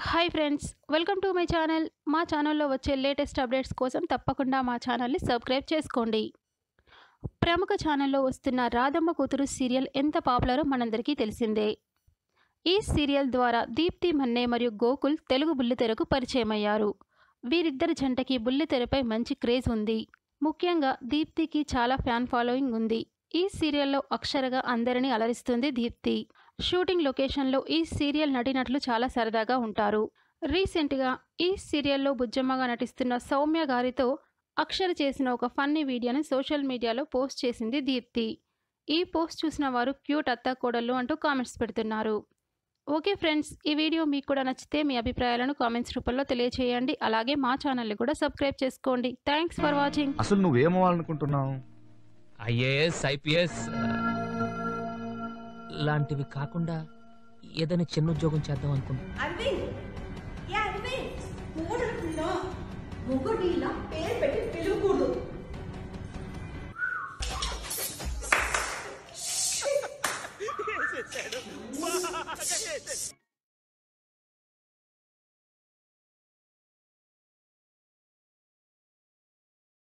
hi friends welcome to my channel మా ఛానల్లో వచ్చే లేటెస్ట్ అప్డేట్స్ కోసం తప్పకుండా మా ఛానల్ని సబ్స్క్రైబ్ చేసుకోండి ప్రముఖ ఛానల్లో వస్తున్న రాధమ్మ కూతురు సీరియల్ ఎంత పాపులరో మనందరికీ తెలిసిందే ఈ సీరియల్ ద్వారా దీప్తి మన్నే మరియు గోకుల్ తెలుగు బుల్లితెరకు పరిచయం అయ్యారు వీరిద్దరి జంటకి బుల్లితెరపై మంచి క్రేజ్ ఉంది ముఖ్యంగా దీప్తికి చాలా ఫ్యాన్ ఫాలోయింగ్ ఉంది ఈ సీరియల్లో అక్షరగా అందరినీ అలరిస్తుంది దీప్తి షూటింగ్ లొకేషన్లో ఈ సీరియల్ నటినట్లు చాలా సరదాగా ఉంటారు రీసెంట్గా ఈ సీరియల్లో బుజ్జమ్మగా నటిస్తున్న సౌమ్య గారితో అక్షర చేసిన ఒక ఫన్నీ వీడియోని సోషల్ మీడియాలో పోస్ట్ చేసింది దీప్తి ఈ పోస్ట్ చూసిన వారు క్యూట్ అత్త కోడళ్ళు అంటూ కామెంట్స్ పెడుతున్నారు ఓకే ఫ్రెండ్స్ ఈ వీడియో మీకు కూడా నచ్చితే మీ అభిప్రాయాలను కామెంట్స్ రూపంలో తెలియచేయండి అలాగే మా ఛానల్ని కూడా సబ్స్క్రైబ్ చేసుకోండి థ్యాంక్స్ ఫర్ వాచింగ్ అసలు నువ్వేమవ్వాలనుకుంటున్నావు ఐఏఎస్ ఐపీఎస్ లాంటివి కాకుండా ఏదైనా చిన్న ఉద్యోగం చేద్దాం అనుకుంటా అరవింద్ ఏ అరవింద్ కూడకుండా మొగుడిలా పేరు పెట్టి పిలువకూడదు